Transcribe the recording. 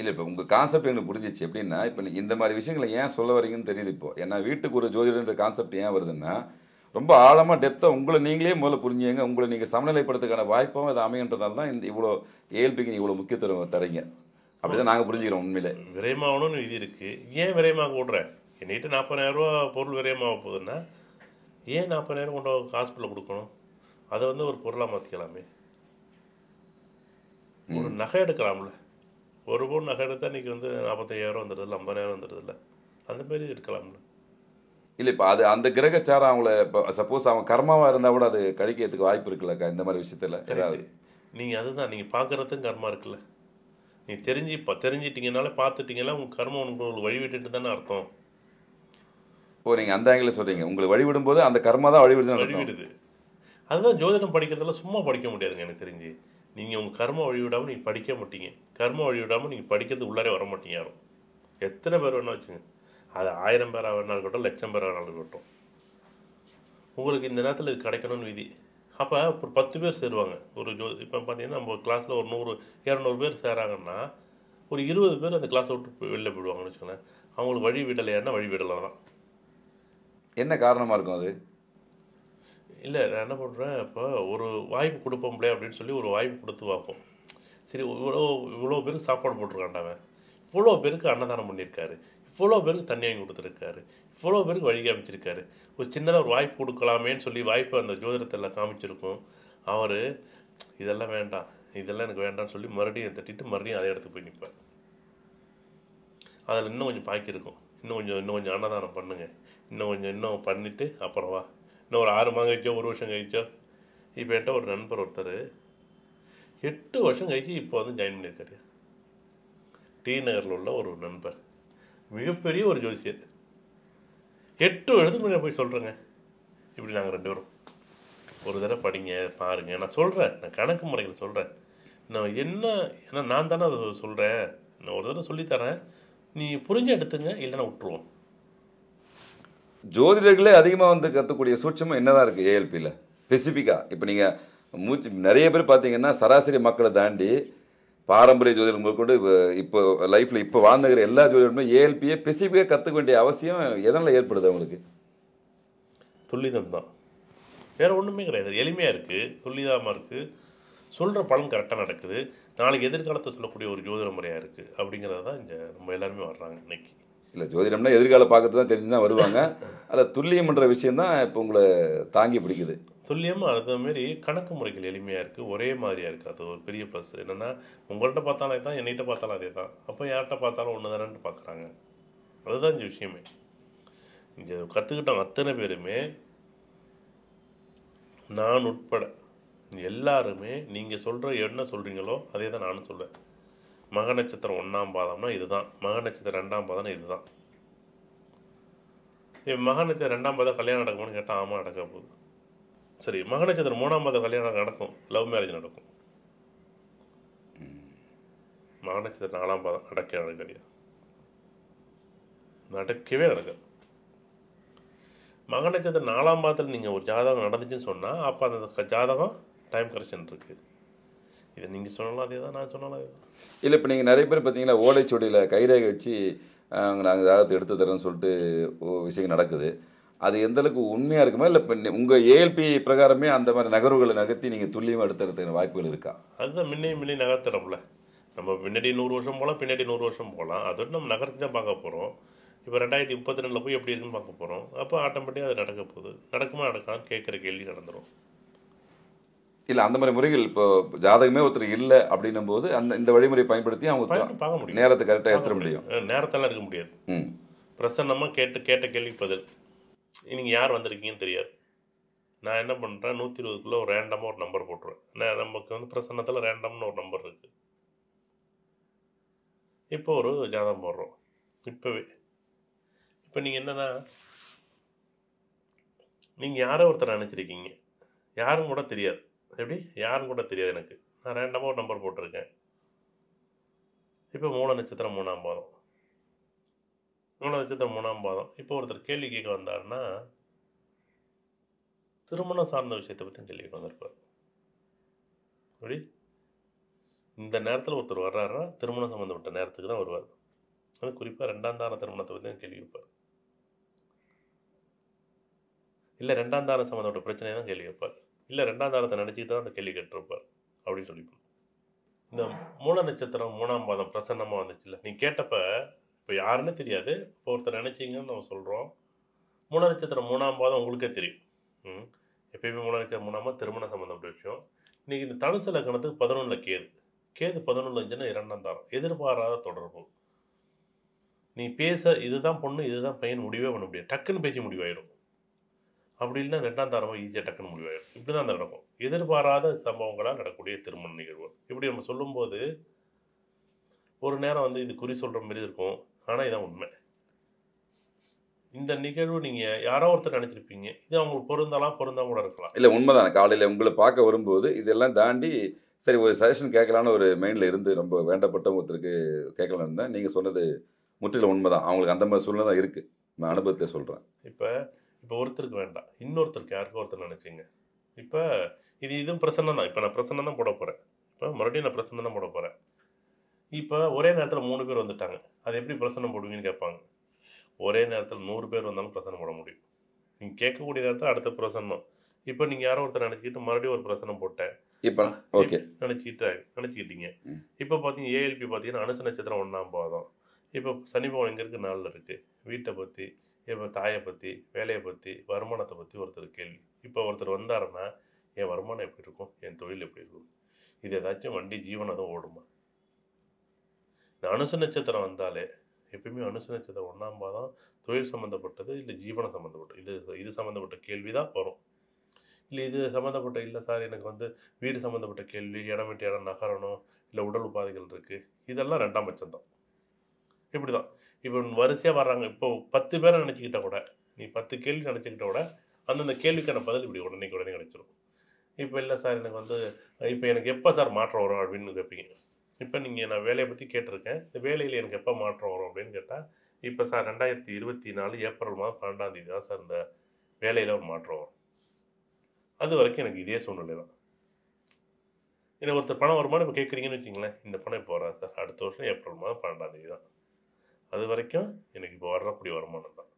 இல்லை இப்போ உங்கள் கான்செப்ட் எனக்கு புரிஞ்சிச்சு எப்படின்னா இப்போ இந்த மாதிரி விஷயங்களை ஏன் சொல்ல வரீங்கன்னு தெரியுது இப்போ ஏன்னா வீட்டுக்கு ஒரு ஜோதிடன்ற கான்செப்ட் ஏன் வருதுன்னா ரொம்ப ஆழமாக டெப்த்தாக உங்களை நீங்களே முதல்ல புரிஞ்சுங்க உங்களை நீங்கள் சமநிலைப்படுத்துக்கான வாய்ப்பும் அது அமையன்றதால தான் இந்த இவ்வளோ ஏஎல்பிக்கு இவ்வளோ முக்கியத்துவம் தரீங்க அப்படி தான் நாங்கள் புரிஞ்சுக்கிறோம் உண்மையிலே விரயமாகணும்னு விதி இருக்கு ஏன் விரயமாக விட்றேன் என்கிட்ட நாற்பதாயிரம் ரூபா பொருள் விரயமாக போகுதுன்னா ஏன் நாற்பதாயிரம் கொண்டு ஹாஸ்பிட்டலில் கொடுக்கணும் அதை வந்து ஒரு பொருளாக மாற்றிக்கலாமே ஒரு நகை எடுக்கலாம்ல ஒரு பவுன் நகை எடுத்தால் இன்றைக்கி வந்து நாற்பத்தையாயிரம் வந்துடுது ஐம்பதாயிரம் வந்துடுதுல்ல அந்த மாதிரி எடுக்கலாம்ல இல்லை இப்போ அது அந்த கிரகச்சாரம் அவங்கள இப்போ சப்போஸ் அவங்க கர்மாவாக இருந்தால் கூட அது கழிக்கிறதுக்கு வாய்ப்பு இருக்குல்லக்கா இந்த மாதிரி விஷயத்தில் ஏதாவது நீங்கள் அதுதான் நீங்கள் பார்க்குறதும் கர்மா இருக்குல்ல நீ தெரிஞ்சு இப்போ தெரிஞ்சிட்டிங்கனால பார்த்துட்டிங்கன்னா உங்கள் கர்மம் உங்களுக்கு வழிவிட்டுட்டு தானே அர்த்தம் ஓ நீங்கள் அந்த ஆங்கிளில் சொல்கிறீங்க உங்களை வழிவிடும் போது அந்த கர்மா தான் வழிவிடுதுன்னு அர்த்தம். வழிவிடுது அதுதான் ஜோதிடம் படிக்கிறதுல சும்மா படிக்க முடியாதுங்க எனக்கு தெரிஞ்சு நீங்கள் உங்கள் கர்ம வழிவிடாமல் நீங்கள் படிக்க மாட்டீங்க கர்ம வழிவிடாமல் நீங்கள் படிக்கிறது உள்ளாரே வர மாட்டீங்க யாரும் எத்தனை பேர் வேணா வச்சுங்க அது ஆயிரம் பேராக வேணா இருக்கட்டும் லட்சம் பேராக வேணா இருக்கட்டும் உங்களுக்கு இந்த நேரத்தில் இது கிடைக்கணும்னு விதி அப்போ ஒரு பத்து பேர் சேருவாங்க ஒரு ஜோ இப்போ பார்த்தீங்கன்னா நம்ம கிளாஸில் ஒரு நூறு இரநூறு பேர் சேராங்கன்னா ஒரு இருபது பேர் அந்த கிளாஸை விட்டு போய் வெளில போயிடுவாங்கன்னு வச்சுக்கோங்களேன் அவங்களுக்கு வழி விடலையானா வழி விடலாம் தான் என்ன காரணமாக இருக்கும் அது இல்லை நான் என்ன பண்ணுறேன் இப்போ ஒரு வாய்ப்பு கொடுப்போம்லே அப்படின்னு சொல்லி ஒரு வாய்ப்பு கொடுத்து பார்ப்போம் சரி இவ்வளோ இவ்வளோ பேருக்கு சாப்பாடு போட்டிருக்காண்டாவன் இவ்வளோ பேருக்கு அன்னதானம் பண்ணியிருக்காரு இவ்வளோ பேருக்கு தண்ணி வாங்கி கொடுத்துருக்காரு இவ்வளோ பேருக்கு வழி காமிச்சிருக்காரு ஒரு சின்னதாக ஒரு வாய்ப்பு கொடுக்கலாமேன்னு சொல்லி வாய்ப்பு அந்த ஜோதிடத்தில் காமிச்சிருக்கும் அவர் இதெல்லாம் வேண்டாம் இதெல்லாம் எனக்கு வேண்டாம்னு சொல்லி மறுபடியும் தட்டிட்டு மறுபடியும் அதே இடத்துக்கு போய் நிற்பார் அதில் இன்னும் கொஞ்சம் பாக்கி இருக்கும் இன்னும் கொஞ்சம் இன்னும் கொஞ்சம் அன்னதானம் பண்ணுங்க இன்னும் கொஞ்சம் இன்னும் பண்ணிவிட்டு அப்புறம் வா இன்னும் ஒரு ஆறு மாதம் கழிச்சோ ஒரு வருஷம் கழிச்சோ இப்போ என்கிட்ட ஒரு நண்பர் ஒருத்தர் எட்டு வருஷம் கழிச்சு இப்போ வந்து ஜாயின் பண்ணியிருக்காரு டி நகரில் உள்ள ஒரு நண்பர் மிகப்பெரிய ஒரு ஜோசியர் எட்டு வருஷத்துக்கு முன்னாடி போய் சொல்கிறேங்க இப்படி நாங்கள் ரெண்டு பேரும் ஒரு தடவை படிங்க பாருங்க நான் சொல்கிறேன் நான் கணக்கு முறைகள் சொல்கிறேன் நான் என்ன ஏன்னா நான் தானே அதை சொல்கிறேன் நான் ஒரு தடவை சொல்லித்தரேன் நீ புரிஞ்சு எடுத்துங்க இல்லைன்னா விட்டுருவோம் ஜோதிடர்களே அதிகமாக வந்து கற்றுக்கூடிய சூட்சமும் என்னதான் இருக்குது ஏஎல்பியில் ஸ்பெசிஃபிக்காக இப்போ நீங்கள் மூச்சு நிறைய பேர் பார்த்தீங்கன்னா சராசரி மக்களை தாண்டி பாரம்பரிய ஜோதிடம் முதற்கொண்டு இப்போ இப்போ லைஃப்பில் இப்போ வாழ்ந்துக்கிற எல்லா ஜோதிடருமே ஏஎல்பியை ஸ்பெசிஃபிக்காக கற்றுக்க வேண்டிய அவசியம் எதனால் ஏற்படுது அவங்களுக்கு துல்லிதம் தான் வேறு ஒன்றுமே கிடையாது எளிமையாக இருக்குது துல்லிதமாக இருக்குது சொல்கிற பலன் கரெக்டாக நடக்குது நாளைக்கு எதிர்காலத்தை சொல்லக்கூடிய ஒரு ஜோதிட முறையாக இருக்குது அப்படிங்கிறது தான் இங்கே நம்ம எல்லாருமே வர்றாங்க இன்னைக்கு இல்லை ஜோதிடம்னா எதிர்கால பார்க்கறது தான் தெரிஞ்சு தான் வருவாங்க அதில் துல்லியம்ன்ற விஷயம் தான் இப்போ உங்களை தாங்கி பிடிக்குது துல்லியமாக அதே மாதிரி கணக்கு முறைகள் எளிமையாக இருக்குது ஒரே மாதிரியாக இருக்குது அது ஒரு பெரிய ப்ளஸ் என்னென்னா உங்கள்கிட்ட பார்த்தாலும் அதே தான் என்னகிட்ட பார்த்தாலும் அதே தான் அப்போ யார்கிட்ட பார்த்தாலும் ஒன்று தானேன்னு பார்க்குறாங்க அதுதான் இந்த விஷயமே இங்கே கற்றுக்கிட்டவங்க அத்தனை பேருமே நான் உட்பட எல்லாருமே நீங்கள் சொல்கிற என்ன சொல்கிறீங்களோ அதே தான் நானும் சொல்வேன் மக நட்சத்திரம் ஒன்றாம் பாதம்னா இதுதான் மக நட்சத்திரம் ரெண்டாம் பாதம்னா இதுதான் என் மக நட்சத்திரம் ரெண்டாம் பாதம் கல்யாணம் நடக்கும்னு கேட்டால் ஆமாம் நடக்க போகுது சரி மக நட்சத்திரம் மூணாம் பாதம் கல்யாணம் நடக்கும் லவ் மேரேஜ் நடக்கும் மக நட்சத்திரம் நாலாம் பாதம் நடக்க நடக்கலையா நடக்கவே நடக்காது மக நட்சத்திரம் நாலாம் பாதத்தில் நீங்கள் ஒரு ஜாதகம் நடந்துச்சுன்னு சொன்னால் அப்போ அந்த க- ஜாதகம் டைம் கரெக்ஷன் இருக்குது இதை நீங்கள் சொன்னாலும் அதே தான் நான் சொன்னாலும் அதே தான் இல்லை இப்போ நீங்கள் நிறைய பேர் பார்த்தீங்கன்னா ஓலைச்சுவடியில் கைரேகை வச்சு நாங்கள் ஜாதகத்தை எடுத்து தரேன்னு சொல்லிட்டு ஒரு விஷயம் நடக்குது அது எந்த அளவுக்கு உண்மையாக இருக்குமா இல்லை இப்போ உங்கள் ஏஎல்பி பிரகாரமே அந்த மாதிரி நகர்வுகளை நகர்த்தி நீங்கள் துல்லியமாக எடுத்துறதுக்கு வாய்ப்புகள் இருக்கா அதுதான் முன்னே முன்னே நகர்த்துறோம்ல நம்ம முன்னாடி நூறு வருஷம் போகலாம் பின்னாடி நூறு வருஷம் போகலாம் அதோட நம்ம நகர்த்தி தான் பார்க்க போகிறோம் இப்போ ரெண்டாயிரத்தி முப்பத்தி ரெண்டில் போய் எப்படி இருக்குன்னு பார்க்க போகிறோம் அப்போ ஆட்டோமேட்டிக்காக அது நடக்க போகுது நடக்குமா நடக்கான்னு கேட்குற கேள்வி நடந்துடும் இல்லை அந்த மாதிரி முறைகள் இப்போ ஜாதகமே ஒருத்தர் இல்லை அப்படின்னும் போது அந்த இந்த வழிமுறை பயன்படுத்தி அவங்க பயன் பார்க்க முடியும் நேரத்தை கரெக்டாக எடுத்துட முடியும் அஹ் நேரத்தெல்லாம் இருக்க முடியாது ம் பிரசன்னமாக கேட்டு கேட்ட கேள்வி பதில் நீங்கள் யார் வந்திருக்கீங்கன்னு தெரியாது நான் என்ன பண்ணுறேன் நூற்றி இருபதுக்குள்ளே ஒரு ரேண்டமாக ஒரு நம்பர் போட்டுருவேன் நான் நமக்கு வந்து பிரசன்னத்தில் ரேண்டம்னு ஒரு நம்பர் இருக்குது இப்போ ஒரு ஜாதகம் போடுறோம் இப்போவே இப்போ நீங்கள் என்னன்னா நீங்கள் யாரோ ஒருத்தர் நினச்சிருக்கீங்க யாரும் கூட தெரியாது எப்படி யாரும் கூட தெரியாது எனக்கு நான் ரேண்டமாக ஒரு நம்பர் போட்டிருக்கேன் இப்போ மூல நட்சத்திரம் மூணாம் பாதம் மூணு நட்சத்திரம் மூணாம் பாதம் இப்போ ஒருத்தர் கேள்வி கேட்க வந்தாருன்னா திருமணம் சார்ந்த விஷயத்தை பற்றி கேள்வி கேட்க வந்திருப்பார் அப்படி இந்த நேரத்தில் ஒருத்தர் வர்றாருன்னா திருமணம் சம்மந்தப்பட்ட நேரத்துக்கு தான் வருவார் அது குறிப்பாக ரெண்டாம் தார திருமணத்தை பற்றி தான் கேள்வி வைப்பார் இல்லை ரெண்டாம் தாரம் சம்மந்தப்பட்ட பிரச்சனையை தான் கேள்வி வைப்பார் இல்லை ரெண்டாம் தாரத்தை நினச்சிக்கிட்டு தான் அந்த கேள்வி கேட்டிருப்பார் அப்படின்னு சொல்லிப்போம் இந்த மூல நட்சத்திரம் மூணாம் பாதம் பிரசன்னமாக வந்துச்சுல்ல நீ கேட்டப்ப இப்போ யாருன்னு தெரியாது இப்போ ஒருத்தர் நினச்சிங்கன்னு நம்ம சொல்கிறோம் மூல நட்சத்திரம் மூணாம் பாதம் உங்களுக்கே தெரியும் ம் எப்பயுமே மூல நட்சத்திரம் மூணாம் திருமணம் சம்மந்தப்பட்ட விஷயம் இன்னைக்கு இந்த தனுசு லக்கணத்துக்கு பதினொன்றில் கேது கேது பதினொன்று இருந்துச்சுன்னா இரண்டாம் தாரம் எதிர்பாராத தொடர்பு நீ பேச இதுதான் பொண்ணு இதுதான் பையன் முடிவே பண்ண முடியாது டக்குன்னு பேசி முடிவாயிடும் அப்படி இல்லைன்னா ரெண்டாம் தாரமாக ஈஸியாக டக்குன்னு முடிவாயிடும் இப்படி தான் நடக்கும் எதிர்பாராத சம்பவங்களால் நடக்கக்கூடிய திருமண நிகழ்வு இப்படி நம்ம சொல்லும்போது ஒரு நேரம் வந்து இது குறி சொல்கிற மாதிரி இருக்கும் ஆனால் இதான் உண்மை இந்த நிகழ்வு நீங்கள் யாரோ ஒருத்தர் நினச்சிருப்பீங்க இது அவங்களுக்கு பொருந்தலாம் பொருந்தாம கூட இருக்கலாம் இல்லை உண்மைதான் காலையில் உங்களை பார்க்க வரும்போது இதெல்லாம் தாண்டி சரி ஒரு சஜஷன் கேட்கலான்னு ஒரு மைண்டில் இருந்து ரொம்ப வேண்டப்பட்ட ஒருத்தருக்கு கேட்கலான்னு இருந்தேன் நீங்கள் சொன்னது முற்றிலும் உண்மைதான் அவங்களுக்கு அந்த மாதிரி சூழ்நிலை தான் இருக்குது நான் அனுபவத்தை சொல்கிறேன் இப்போ இப்போ ஒருத்தருக்கு வேண்டாம் இன்னொருத்தருக்கு யாருக்கோ ஒருத்தர் நினச்சிங்க இப்போ இது இதுவும் பிரசன்னம் தான் இப்போ நான் பிரசன்னம் தான் போட போகிறேன் இப்போ மறுபடியும் நான் பிரசன்னம் தான் போட போகிறேன் இப்போ ஒரே நேரத்தில் மூணு பேர் வந்துட்டாங்க அது எப்படி பிரசன்னம் போடுவீங்கன்னு கேட்பாங்க ஒரே நேரத்தில் நூறு பேர் வந்தாலும் பிரசன்னம் போட முடியும் நீங்கள் கேட்கக்கூடிய நேரத்தில் அடுத்த பிரசன்னம் இப்போ நீங்கள் யாரோ ஒருத்தர் நினச்சிக்கிட்டு மறுபடியும் ஒரு பிரசன்னம் போட்டேன் இப்போ ஓகே நினச்சிக்கிட்டு நினச்சிக்கிட்டீங்க ம். இப்போ பார்த்தீங்க ஏஎல்பி பார்த்தீங்கன்னா அனுச நட்சத்திரம் ஒன்றாம் பாதம் இப்போ சனி பவன் எங்கே இருக்குது நாளில் இருக்குது வீட்டை பற்றி இப்போ தாயை பற்றி வேலையை பற்றி வருமானத்தை பற்றி ஒருத்தர் கேள்வி இப்போ ஒருத்தர் வந்தாருன்னா என் வருமானம் எப்படி இருக்கும் என் தொழில் எப்படி இருக்கும் இது ஏதாச்சும் வண்டி ஜீவனம் தான் ஓடுமா இந்த அனுச நட்சத்திரம் வந்தாலே எப்பயுமே அனுச நட்சத்திரம் ஒன்றாம் பாதம் தொழில் சம்மந்தப்பட்டது இல்லை ஜீவனம் சம்மந்தப்பட்டது இது இது சம்மந்தப்பட்ட கேள்வி தான் வரும் இல்லை இது சம்மந்தப்பட்ட இல்லை சார் எனக்கு வந்து வீடு சம்மந்தப்பட்ட கேள்வி இடம் விட்டு இடம் நகரணும் இல்லை உடல் உபாதைகள் இருக்குது இதெல்லாம் ரெண்டாம் பட்சம் தான் இப்படி தான் இப்போ வரிசையாக வர்றாங்க இப்போ பத்து பேரை நினச்சிக்கிட்டா கூட நீ பத்து கேள்வி நினச்சிக்கிட்ட கூட அந்தந்த கேள்விக்கான பதில் இப்படி உடனே உடனே கிடச்சிரும் இப்போ இல்லை சார் எனக்கு வந்து இப்போ எனக்கு எப்போ சார் மாற்றம் வரும் அப்படின்னு கேட்பீங்க இப்போ நீங்கள் நான் வேலையை பற்றி கேட்டிருக்கேன் இந்த வேலையில் எனக்கு எப்போ மாற்றம் வரும் அப்படின்னு கேட்டால் இப்போ சார் ரெண்டாயிரத்தி இருபத்தி நாலு ஏப்ரல் மாதம் பன்னெண்டாம் தேதி தான் சார் இந்த வேலையில் ஒரு மாற்றம் வரும் அது வரைக்கும் எனக்கு இதே சூழ்நிலை தான் எனக்கு ஒருத்தர் பணம் வருமானம் இப்போ கேட்குறீங்கன்னு வச்சிங்களேன் இந்த பணம் இப்போ வராது சார் அடுத்த வருஷம் ஏப்ரல் மாதம் பன்னெண்டாம் தேதி தான் அது வரைக்கும் எனக்கு இப்போ வரக்கூடிய வருமானம் தான்